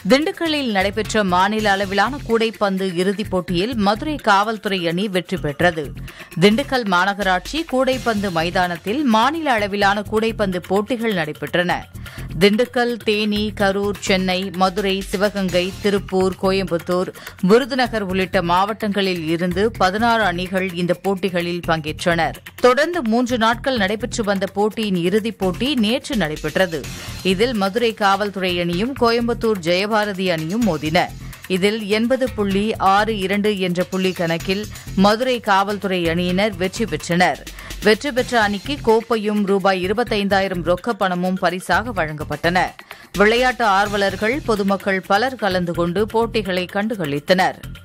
திண்டுக்கல்லில் நடைபெற்ற மாநில அளவிலான கூடைப்பந்து இறுதிப் போட்டியில் மதுரை காவல்துறை அணி வெற்றி பெற்றது திண்டுக்கல் மாநகராட்சி கூடைப்பந்து மைதானத்தில் மாநில அளவிலான கூடைப்பந்து போட்டிகள் நடைபெற்றன திண்டுக்கல் தேனி கரூர் சென்னை மதுரை சிவகங்கை திருப்பூர் கோயம்புத்தூர் விருதுநகர் உள்ளிட்ட மாவட்டங்களில் இருந்து பதினாறு அணிகள் இந்த போட்டிகளில் பங்கேற்றனர் தொடர்ந்து மூன்று நாட்கள் நடைபெற்று வந்த போட்டியின் இறுதிப் போட்டி நேற்று நடைபெற்றது இதில் மதுரை காவல்துறை அணியும் கோயம்புத்தூர் ஜெயபாரதி அணியும் மோதின இதில் எண்பது புள்ளி ஆறு இரண்டு என்ற புள்ளி கணக்கில் மதுரை காவல்துறை அணியினர் வெற்றி பெற்றனர் வெற்றி பெற்ற அணிக்கு கோப்பையும் ரூபாய் இருபத்தைந்தாயிரம் ரொக்கப் பணமும் பரிசாக வழங்கப்பட்டன விளையாட்டு ஆர்வலர்கள் பொதுமக்கள் பலர் கலந்து கொண்டு போட்டிகளை கண்டுகளித்தனர்